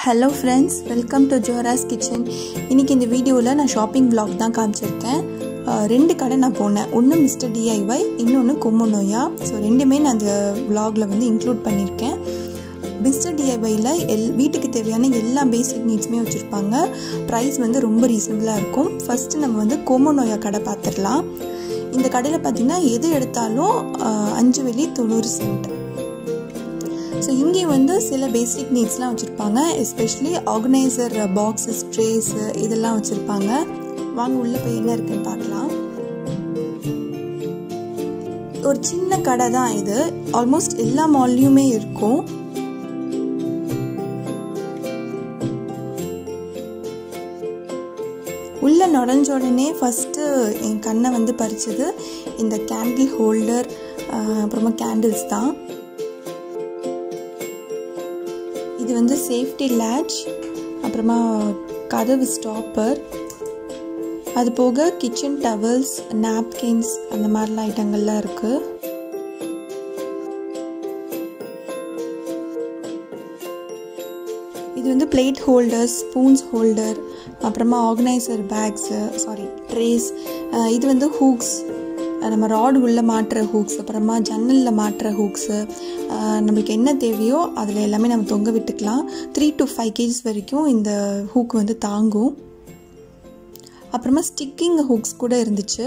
Hello friends welcome to Jora's kitchen இன்றைக்கி இந்த வீடியோவில் நான் ஷாப்பிங் vlog தான் காமிச்சிருக்கேன் அஹ் ரெண்டு கடை நான் போனேன் ஒன்று மிஸ்டர் டிஐஒய் இன்னொன்று கொம்மனோயா ஸோ ரெண்டுமே நான் அந்த vlogல வந்து இன்க்ளூட் பண்ணியிருக்கேன் மிஸ்டர் டிஐஒயில் எல் வீட்டுக்கு தேவையான எல்லா பேசிக் நீட்ஸுமே வச்சுருப்பாங்க ப்ரைஸ் வந்து ரொம்ப ரீசனபிளாக இருக்கும் ஃபஸ்ட்டு நம்ம வந்து கொமோனோயா கடை பார்த்துடலாம் இந்த கடையில் பார்த்திங்கன்னா எது எடுத்தாலும் அஹ், அஞ்சு வெள்ளி தொண்ணூறு சென்ட் ஸோ இங்கே வந்து சில பேசிக் நீட்ஸ்லாம் வச்சுருப்பாங்க எஸ்பெஷலி ஆர்கனைசர் பாக்ஸஸ் ட்ரேஸு இதெல்லாம் வச்சுருப்பாங்க வாங்க உள்ளே போய் என்ன இருக்குன்னு பார்க்கலாம் ஒரு சின்ன கடை தான் இது ஆல்மோஸ்ட் எல்லா மால்லையுமே இருக்கும் உள்ளே நுழைஞ்ச உடனே ஃபஸ்ட்டு என் கண்ணை வந்து பறிச்சது இந்த கேண்டில் ஹோல்டர் அப்புறமா கேண்டில்ஸ் தான் இது வந்து சேஃப்டி லேட்ச் அப்புறமா கதவு ஸ்டாப்பர் அது போக கிச்சன் டவல்ஸ் நாப்கின்ஸ் அந்த மாதிரிலாம் ஐட்டங்கள்லாம் இருக்குது இது வந்து பிளேட் ஹோல்டர்ஸ் ஸ்பூன்ஸ் ஹோல்டர் அப்புறமா ஆர்கனைசர் பேக்ஸு சாரி ட்ரேஸ் இது வந்து ஹூக்ஸ் நம்ம ராடு உள்ளே மாட்டுற ஹூக்ஸ் அப்புறமா ஜன்னலில் மாட்டுற ஹூக்ஸு நம்மளுக்கு என்ன தேவையோ அதில் எல்லாமே நம்ம தொங்க விட்டுக்கலாம் த்ரீ டு ஃபைவ் கேஜிஸ் வரைக்கும் இந்த ஹூக் வந்து தாங்கும் அப்புறமா ஸ்டிக்கிங் ஹூக்ஸ் கூட இருந்துச்சு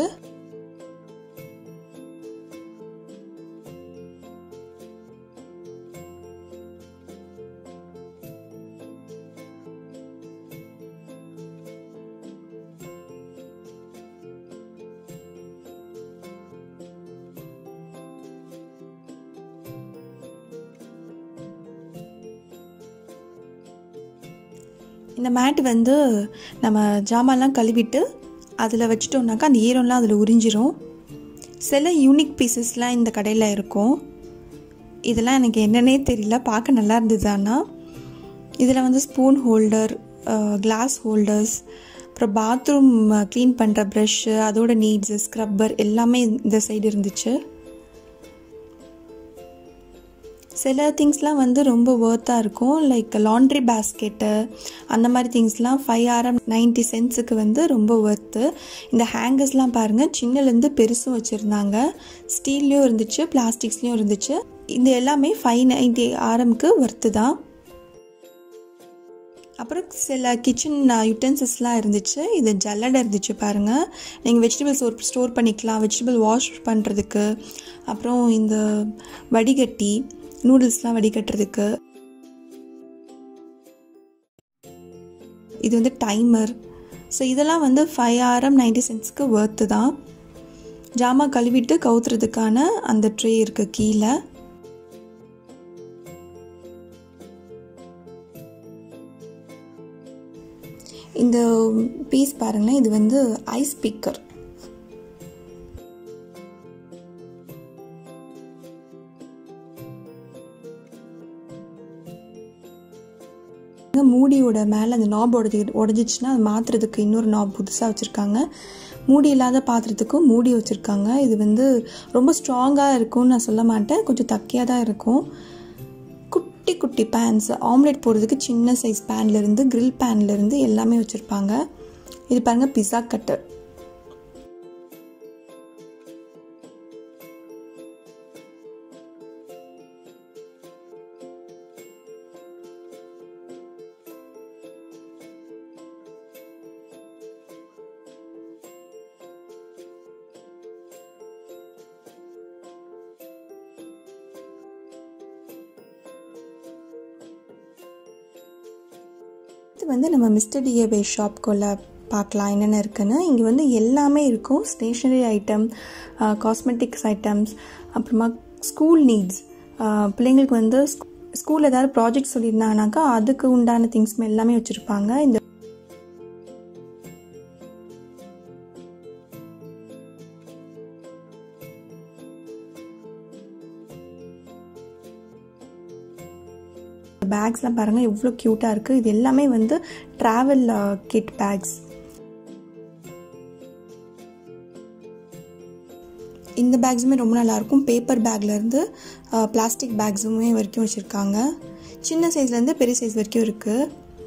இந்த மேட் வந்து நம்ம ஜாமான்லாம் கழுவிட்டு அதில் வச்சிட்டோம்னாக்கா அந்த ஈரம்லாம் அதில் உறிஞ்சிரும் சில யூனிக் பீசஸ்லாம் இந்த கடையில் இருக்கும் இதெல்லாம் எனக்கு என்னன்னே தெரியல பார்க்க நல்லா இருந்தது ஆனால் இதில் வந்து ஸ்பூன் ஹோல்டர் கிளாஸ் ஹோல்டர்ஸ் அப்புறம் பாத்ரூம் க்ளீன் பண்ணுற ப்ரஷ்ஷு அதோட நீட்ஸு ஸ்க்ரப்பர் எல்லாமே இந்த சைடு இருந்துச்சு சில திங்ஸ்லாம் வந்து ரொம்ப ஒர்த்தாக இருக்கும் லைக் லாண்ட்ரி பேஸ்கெட்டு அந்த மாதிரி திங்ஸ்லாம் ஃபைவ் ஆரம் நைன்ட்டி சென்ட்ஸுக்கு வந்து ரொம்ப ஒர்த்து இந்த ஹேங்கர்ஸ்லாம் பாருங்கள் சின்னலேருந்து பெருசும் வச்சுருந்தாங்க ஸ்டீல்லையும் இருந்துச்சு பிளாஸ்டிக்ஸ்லேயும் இருந்துச்சு இது எல்லாமே ஃபைவ் நைன்ட்டி ஆரம்க்கு ஒர்த்து தான் அப்புறம் சில கிச்சன் யுட்டன்சில்ஸ்லாம் இருந்துச்சு இது ஜல்லடை இருந்துச்சு பாருங்கள் நீங்கள் வெஜிடபிள்ஸ் ஒரு ஸ்டோர் பண்ணிக்கலாம் வெஜிடபிள் வாஷ் பண்ணுறதுக்கு அப்புறம் இந்த வடிகட்டி நூடுல்ஸ்லாம் வடிகட்டுறதுக்கு இது வந்து டைமர் ஸோ இதெல்லாம் வந்து ஃபைவ் ஆரம் நைன்டி சென்ட்ஸ்க்கு ஒர்த்து தான் ஜாமா கழுவிட்டு கவுத்துறதுக்கான அந்த ட்ரே இருக்குது கீழே இந்த பீஸ் பாருங்களேன் இது வந்து ஐஸ் பிக்கர் மூடியோட மேலே அந்த நாப் உடஞ்சி உடஞ்சிச்சுன்னா அது மாற்றுறதுக்கு இன்னொரு நாப் புதுசாக வச்சுருக்காங்க மூடி இல்லாத பாத்திரத்துக்கும் மூடி வச்சுருக்காங்க இது வந்து ரொம்ப ஸ்ட்ராங்காக இருக்கும்னு நான் சொல்ல மாட்டேன் கொஞ்சம் தக்கையாக தான் இருக்கும் குட்டி குட்டி பேன்ஸ் ஆம்லெட் போடுறதுக்கு சின்ன சைஸ் பேன்லேருந்து கிரில் பேன்லேருந்து எல்லாமே வச்சுருப்பாங்க இது பாருங்கள் பிஸா கட்டர் இது வந்து நம்ம மிஸ்டர் டிஏபே ஷாப்குள்ள பார்க்கலாம் என்னென்ன இருக்குன்னு இங்கே வந்து எல்லாமே இருக்கும் ஸ்டேஷ்னரி ஐட்டம் காஸ்மெட்டிக்ஸ் ஐட்டம்ஸ் அப்புறமா ஸ்கூல் நீட்ஸ் பிள்ளைங்களுக்கு வந்து ஸ்கூலில் ஏதாவது ப்ராஜெக்ட் சொல்லியிருந்தாங்கனாக்கா அதுக்கு உண்டான திங்ஸ் எல்லாமே வச்சுருப்பாங்க இந்த பேக்ஸ்லாம் பாருங்கள் எவ்வளோ க்யூட்டாக இருக்குது இது எல்லாமே வந்து ட்ராவல் கிட் பேக்ஸ் இந்த பேக்ஸுமே ரொம்ப நல்லாயிருக்கும் பேப்பர் பேக்லேருந்து பிளாஸ்டிக் பேக்ஸுமே வரைக்கும் வச்சுருக்காங்க சின்ன சைஸ்லேருந்து பெரிய சைஸ் வரைக்கும் இருக்குது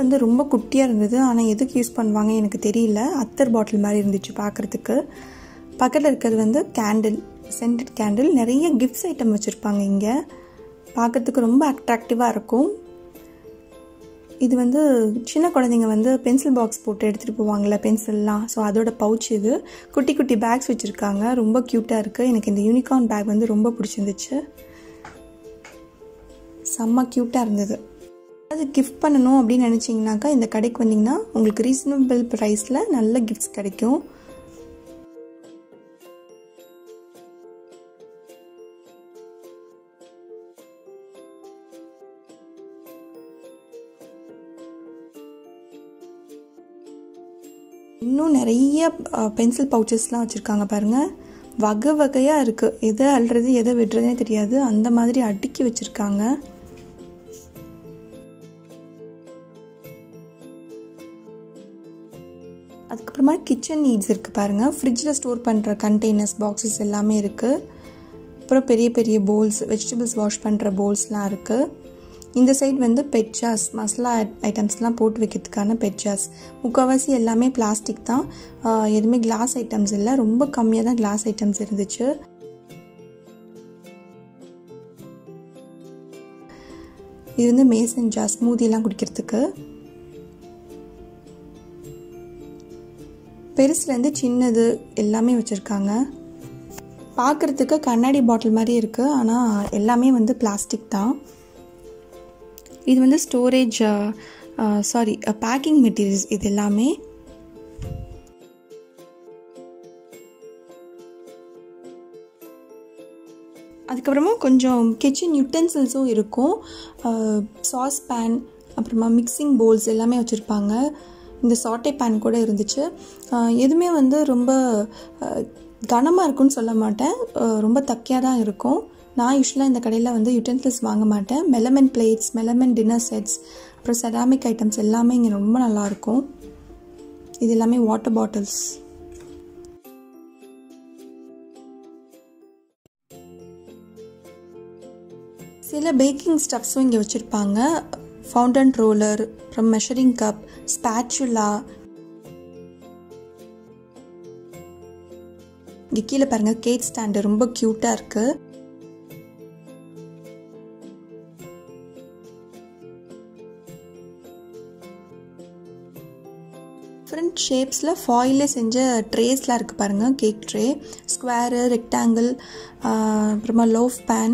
வந்து ரொம்ப குட்டியாக இருந்தது ஆனால் எதுக்கு யூஸ் பண்ணுவாங்க எனக்கு தெரியல அத்தர் பாட்டில் மாதிரி இருந்துச்சு பார்க்குறதுக்கு பக்கத்தில் இருக்கிறது வந்து கேண்டில் சென்டட் கேண்டில் நிறைய கிஃப்ட்ஸ் ஐட்டம் வச்சுருப்பாங்க இங்கே பார்க்குறதுக்கு ரொம்ப அட்ராக்டிவாக இருக்கும் இது வந்து சின்ன குழந்தைங்க வந்து பென்சில் பாக்ஸ் போட்டு எடுத்துகிட்டு போவாங்கள்ல பென்சில்லாம் ஸோ அதோட பவுச் இது குட்டி குட்டி பேக்ஸ் வச்சுருக்காங்க ரொம்ப க்யூட்டாக இருக்குது எனக்கு இந்த யூனிகார்ன் பேக் வந்து ரொம்ப பிடிச்சிருந்துச்சு செம்ம க்யூட்டாக இருந்தது அது கிஃப்ட் பண்ணணும் அப்படின்னு நினச்சிங்கனாக்கா இந்த கடைக்கு வந்தீங்கன்னா உங்களுக்கு ரீசனபிள் ப்ரைஸில் நல்ல கிஃப்ட்ஸ் கிடைக்கும் இன்னும் நிறைய பென்சில் பவுச்சஸ்லாம் வச்சுருக்காங்க பாருங்கள் வகை வகையாக இருக்குது எதை அல்றது எதை விடுறதுனே தெரியாது அந்த மாதிரி அடுக்கி வச்சுருக்காங்க அதுக்கப்புறமா கிச்சன் நீட்ஸ் இருக்குது பாருங்கள் ஃப்ரிட்ஜில் ஸ்டோர் பண்ணுற கண்டெய்னர்ஸ் பாக்ஸஸ் எல்லாமே இருக்குது அப்புறம் பெரிய பெரிய போல்ஸ் வெஜிடபிள்ஸ் வாஷ் பண்ணுற போல்ஸ்லாம் இருக்குது இந்த சைடு வந்து பெட்ஜாஸ் மசாலா ஐட்டம்ஸ்லாம் போட்டு வைக்கிறதுக்கான பெட்ஜாஸ் முக்கால்வாசி எல்லாமே பிளாஸ்டிக் தான் எதுவுமே கிளாஸ் ஐட்டம்ஸ் இல்லை ரொம்ப கம்மியாக தான் கிளாஸ் ஐட்டம்ஸ் இருந்துச்சு இது வந்து மேசன் ஜார் ஸ்மூதிலாம் குடிக்கிறதுக்கு பெருசுலேருந்து சின்னது எல்லாமே வச்சுருக்காங்க பார்க்குறதுக்கு கண்ணாடி பாட்டில் மாதிரி இருக்குது ஆனால் எல்லாமே வந்து பிளாஸ்டிக் தான் இது வந்து ஸ்டோரேஜ் சாரி பேக்கிங் மெட்டீரியல்ஸ் இது எல்லாமே அதுக்கப்புறமா கொஞ்சம் கிச்சன் யூட்டென்சில்ஸும் இருக்கும் சாஸ் பேன் அப்புறமா மிக்சிங் போல்ஸ் எல்லாமே வச்சுருப்பாங்க இந்த சாட்டே பேன் கூட இருந்துச்சு எதுவுமே வந்து ரொம்ப கனமாக இருக்குன்னு சொல்ல மாட்டேன் ரொம்ப தக்கையாக தான் இருக்கும் நான் யூஸ்வலாக இந்த கடையில் வந்து யூட்டென்சில்ஸ் வாங்க மாட்டேன் melamine plates melamine dinner sets அப்புறம் செராமிக் ஐட்டம்ஸ் எல்லாமே இங்கே ரொம்ப நல்லாயிருக்கும் இது எல்லாமே வாட்டர் பாட்டில்ஸ் சில பேக்கிங் ஸ்டப்ஸும் இங்கே வச்சுருப்பாங்க ஃபவுண்டன் ரோலர் அப்புறம் மெஷரிங் கப் ஸ்பேச்சுலா இங்கே கீழே பாருங்கள் கேக் ஸ்டாண்டு ரொம்ப க்யூட்டாக இருக்குது டிஃப்ரெண்ட் ஷேப்ஸில் ஃபாயிலே செஞ்ச ட்ரேஸ்லாம் இருக்குது பாருங்கள் கேக் ட்ரே ஸ்கொயரு ரெக்டாங்கிள் அப்புறமா loaf pan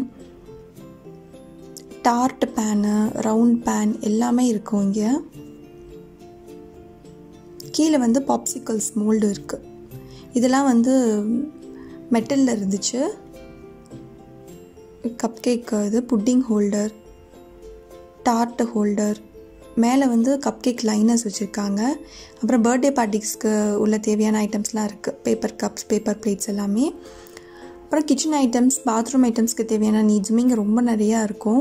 tart pan round pan எல்லாமே இருக்கும் இங்கே கீழே வந்து பாப்சிக்கல்ஸ் மோல்டு இருக்குது இதெல்லாம் வந்து மெட்டலில் இருந்துச்சு கப் கேக் இது புட்டிங் ஹோல்டர் டார்ட் ஹோல்டர் மேலே வந்து கப் கேக் லைனர்ஸ் வச்சுருக்காங்க அப்புறம் பர்த்டே பார்ட்டிஸ்க்கு உள்ள தேவையான ஐட்டம்ஸ்லாம் இருக்குது பேப்பர் கப்ஸ் பேப்பர் பிளேட்ஸ் எல்லாமே அப்புறம் கிச்சன் ஐட்டம்ஸ் பாத்ரூம் ஐட்டம்ஸ்க்கு தேவையான நீட்ஸுமே இங்கே ரொம்ப நிறையா இருக்கும்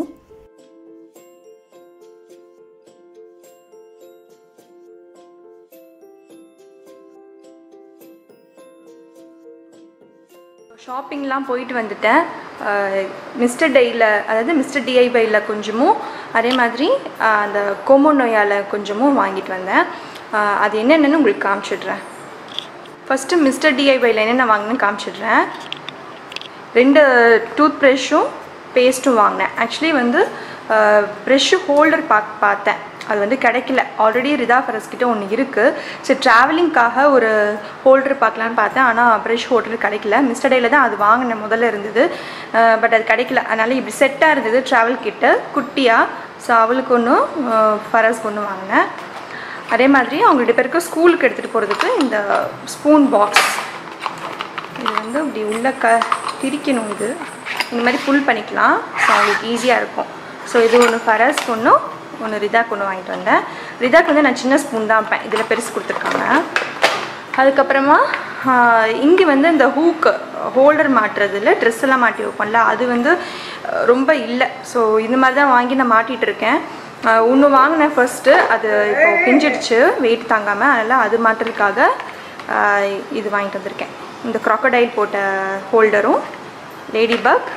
ஷாப்பிங்லாம் போயிட்டு வந்துட்டேன் மிஸ்டர் டெய்யில் அதாவது மிஸ்டர் டிஐபையில் கொஞ்சமும் அதே மாதிரி அந்த கோமோ நோயால் கொஞ்சமும் வாங்கிட்டு வந்தேன் அது என்னென்னு உங்களுக்கு காமிச்சிடுறேன் ஃபஸ்ட்டு மிஸ்டர் டிஐபையில் என்னென்ன வாங்கினேன்னு காமிச்சிடுறேன் ரெண்டு டூத் ப்ரஷ்ஷும் பேஸ்ட்டும் வாங்கினேன் ஆக்சுவலி வந்து ப்ரெஷ்ஷு ஹோல்டர் பாக் பார்த்தேன் அது வந்து கிடைக்கல ஆல்ரெடி ரிதா ஃபரஸ் கிட்ட ஒன்று இருக்குது சரி ட்ராவலிங்க்காக ஒரு ஹோல்டர் பார்க்கலான்னு பார்த்தேன் ஆனால் ப்ரெஷ் ஹோல்டர் கிடைக்கல மிஸ்டர் டேயில் தான் அது வாங்கினேன் முதல்ல இருந்தது பட் அது கிடைக்கல அதனால் இப்படி செட்டாக இருந்தது ட்ராவல் கிட்ட குட்டியாக ஸோ அவளுக்கு ஒன்று ஃபரஸ்க்கு ஒன்று வாங்கினேன் அதே மாதிரி அவங்க ரெண்டு பேருக்கு ஸ்கூலுக்கு எடுத்துகிட்டு போகிறதுக்கு இந்த ஸ்பூன் பாக்ஸ் இது வந்து இப்படி உள்ள க பிரிக்கணும் இது இந்த மாதிரி புல் பண்ணிக்கலாம் ஸோ அவங்களுக்கு ஈஸியாக இருக்கும் ஸோ இது ஒன்று ஃபரஸ்க்கு ஒன்றும் ஒன்று ரிதாக்கு ஒன்று வாங்கிட்டு வந்தேன் ரிதாக்கு வந்து நான் சின்ன ஸ்பூன் தான் வைப்பேன் இதில் பெருசு கொடுத்துருக்காங்க அதுக்கப்புறமா இங்கே வந்து இந்த ஹூக்கு ஹோல்டர் மாட்டுறதுல ட்ரெஸ் எல்லாம் மாட்டி வைப்போம்ல அது வந்து ரொம்ப இல்லை ஸோ இந்த மாதிரி தான் வாங்கி நான் மாட்டிகிட்டு இருக்கேன் ஒன்று வாங்கினேன் ஃபர்ஸ்ட்டு அது இப்போ பிஞ்சிடுச்சு வெயிட் தாங்காமல் அதனால் அது மாட்டுறதுக்காக இது வாங்கிட்டு வந்திருக்கேன் இந்த க்ராக்கடைல் போட்ட ஹோல்டரும் ladybug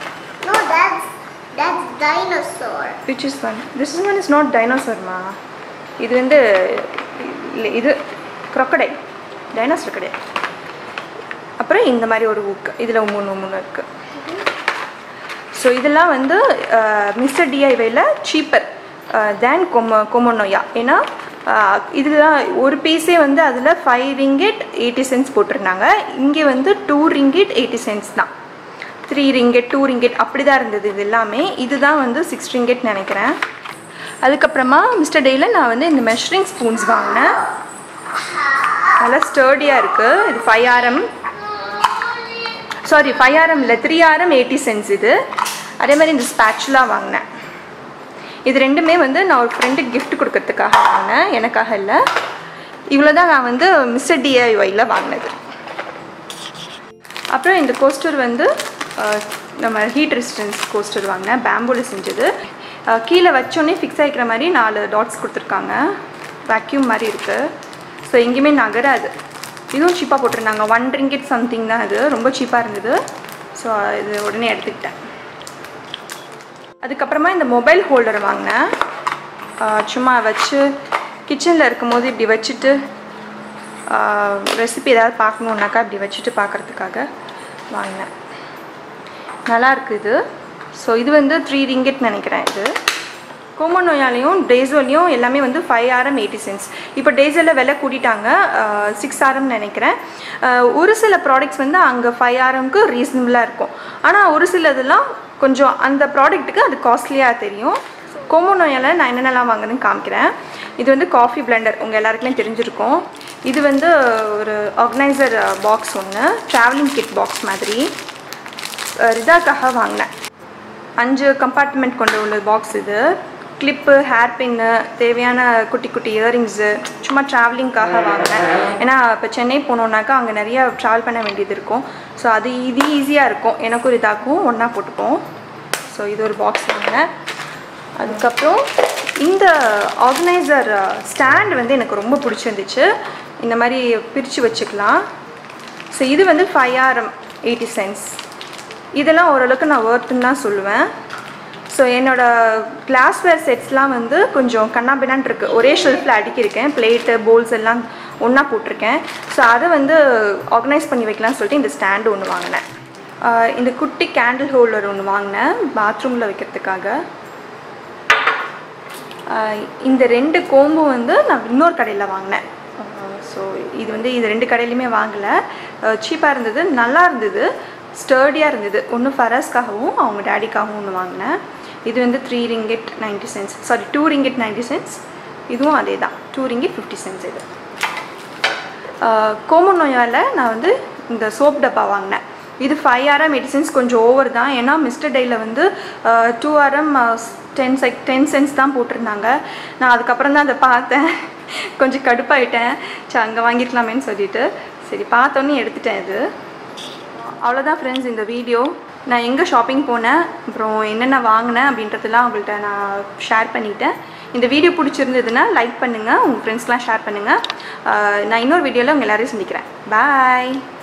No, that's that's dinosaur. Which is one? This is one is not dinosaur, ma. இது வந்து இல்ல- இது crocodile டைனோசர் கிடையாது அப்புறம் இந்த மாதிரி ஒரு ஊக்கு இதில் மூணு மூணு இருக்குது ஸோ இதெல்லாம் வந்து மிஸ்டர் டிஐவையில் சீப்பர் தேன் கொம கொமோனோயா ஏன்னா இதில் ஒரு பீஸே வந்து அதில் ஃபைவ் ரிங்கெட் எயிட்டி சென்ட்ஸ் போட்டிருந்தாங்க இங்கே வந்து டூ ரிங்கெட் எயிட்டி சென்ட்ஸ் தான் த்ரீ ரிங்கெட் டூ ரிங்கெட் அப்படி தான் இருந்தது இது எல்லாமே இதுதான் வந்து சிக்ஸ் ரிங்கெட் நினைக்கிறேன் அதுக்கப்புறமா மிஸ்டர் டேயில் நான் வந்து இந்த மெஷரிங் ஸ்பூன்ஸ் வாங்கினேன் நல்லா ஸ்டர்டியாக இருக்குது இது five RM sorry five RM இல்லை த்ரீ ஆர்எம் எயிட்டி சென்ஸ் இது அதே மாதிரி இந்த ஸ்பேச்சுலாம் வாங்கினேன் இது ரெண்டுமே வந்து நான் ஒரு ஃப்ரெண்டுக்கு gift கொடுக்கறதுக்காக வாங்கினேன் எனக்காக இல்லை இவ்வளோ தான் நான் வந்து மிஸ்டர் டிஐஒயில் வாங்கினது அப்புறம் இந்த கோஸ்டர் வந்து அஹ், நம்ம ஹீட் ரெசிஸ்டன்ஸ் கோஸ்டர் வாங்கினேன் பேம்பூவில் செஞ்சது அஹ், கீழே வச்சோன்னே ஃபிக்ஸ் ஆகிக்கிற மாதிரி நாலு டாட்ஸ் கொடுத்துருக்காங்க வேக்யூம் மாதிரி இருக்குது ஸோ எங்கேயுமே நகராது இதுவும் சீப்பாக போட்டிருந்தாங்க ஒன் ரிங்கிட் சம்திங் தான் இது ரொம்ப சீப்பாக இருந்தது ஸோ இது உடனே எடுத்துக்கிட்டேன் அதுக்கப்புறமா இந்த மொபைல் ஹோல்டர் வாங்கினேன் ஆஹ் சும்மா வச்சு கிச்சனில் இருக்கும்போது இப்படி வச்சுட்டு ரெசிபி ஏதாவது பார்க்கணுன்னாக்கா இப்படி வச்சுட்டு பார்க்குறதுக்காக வாங்கினேன் நல்லா இருக்கு இது ஸோ இது வந்து த்ரீ ரிங்கெட் நினைக்கிறேன் இது கோமோனோயாலையும் டேசோலையும் எல்லாமே வந்து ஃபைவ் ஆரம் எயிட்டி சென்ஸ் இப்போ டேசலில் விலை கூட்டிட்டாங்க சிக்ஸ் ஆரம் நினைக்கிறேன் ஆஹ் ஒரு சில ப்ராடக்ட்ஸ் வந்து அங்கே ஃபைவ் ஆரம்க்கு ரீசனபிளாக இருக்கும் ஆனால் ஒரு சில இதெல்லாம் கொஞ்சம் அந்த ப்ராடக்ட்டுக்கு அது காஸ்ட்லியாக தெரியும் கோமோனோயால நான் என்னென்னலாம் வாங்குறேன்னு காமிக்கிறேன் இது வந்து காஃபி பிளெண்டர் உங்கள் எல்லாருக்குமே தெரிஞ்சிருக்கும் இது வந்து ஒரு ஆர்கனைசர் பாக்ஸ் ஒன்று ட்ராவலிங் கிட் பாக்ஸ் மாதிரி அஹ் ரிதாக்காக வாங்கினேன் அஞ்சு கம்பார்ட்மெண்ட் கொண்ட உள்ள பாக்ஸ் இது கிளிப்பு ஹேர் பின்னு தேவையான குட்டி குட்டி இயரிங்ஸு சும்மா ட்ராவலிங்க்காக வாங்கினேன் ஏன்னா இப்போ சென்னை போனோன்னாக்கா அங்கே நிறைய ட்ராவல் பண்ண வேண்டியது இருக்கும் ஸோ அது இது ஈஸியாக இருக்கும் எனக்கும் இதாக்கும் ஒன்றா போட்டுப்போம் ஸோ இது ஒரு பாக்ஸ் வாங்கினேன் அதுக்கப்புறம் இந்த ஆர்கனைசர் ஸ்டாண்ட் வந்து எனக்கு ரொம்ப பிடிச்சிருந்துச்சு இந்த மாதிரி பிரித்து வச்சுக்கலாம் ஸோ இது வந்து ஃபைவ் ஆர்எம் எயிட்டி சென்ஸ் இதெல்லாம் ஓரளவுக்கு நான் ஒர்த்துன்னு தான் சொல்லுவேன் ஸோ என்னோட கிளாஸ்வேர் செட்ஸ்லாம் வந்து கொஞ்சம் கண்ணாபின்னான் இருக்குது ஒரே ஷெல்ஃபில் அடுக்கியிருக்கேன் பிளேட்டு போல்ஸ் எல்லாம் ஒன்றா போட்டிருக்கேன் ஸோ அதை வந்து ஆர்கனைஸ் பண்ணி வைக்கலாம்னு சொல்லிட்டு இந்த ஸ்டாண்டு ஒன்று வாங்கினேன் ஆஹ் இந்த குட்டி கேண்டில் ஹோல்டர் ஒன்று வாங்கினேன் பாத்ரூமில் வைக்கிறதுக்காக ஆஹ் இந்த ரெண்டு கோம்பும் வந்து நான் இன்னொரு கடையில் வாங்கினேன் ஸோ இது வந்து இது ரெண்டு கடையிலையுமே வாங்கலை சீப்பாக இருந்தது நல்லா இருந்தது ஸ்டர்டியாக இருந்தது ஒன்று ஃபராஸ்க்காகவும் அவங்க டேடிக்காகவும் ஒன்று வாங்கினேன் இது வந்து three ringgit ninety cents sorry two ringgit ninety cents இதுவும் அதே தான் டூ ரிங்கெட் ஃபிஃப்டி சென்ஸ் இது கோமோனோயாவில் நான் வந்து இந்த சோப் டப்பா வாங்கினேன் இது ஃபைவ் ஆர்எம் மெடிசன்ஸ் கொஞ்சம் ஓவர் தான் ஏன்னா மிஸ்டர் டேயில் வந்து டூ ஆர்எம் டென் செக் டென் சென்ஸ் தான் போட்டிருந்தாங்க நான் அதுக்கப்புறம் தான் அதை பார்த்தேன் கொஞ்சம் கடுப்பாயிட்டேன் சரி அங்கே வாங்கிக்கலாமேன்னு சொல்லிட்டு சரி பார்த்தோன்னே எடுத்துட்டேன் இது அவ்வளோதான் ஃப்ரெண்ட்ஸ் இந்த வீடியோ நான் எங்கே ஷாப்பிங் போனேன் அப்புறம் என்னென்ன வாங்கினேன் அப்படின்றதெல்லாம் உங்கள்கிட்ட நான் ஷேர் பண்ணிட்டேன் இந்த வீடியோ பிடிச்சிருந்ததுன்னா லைக் பண்ணுங்கள் உங்கள் ஃப்ரெண்ட்ஸ்லாம் ஷேர் பண்ணுங்கள் நான் இன்னொரு வீடியோவில் உங்கள் எல்லாரையும் சந்திக்கிறேன் பாய்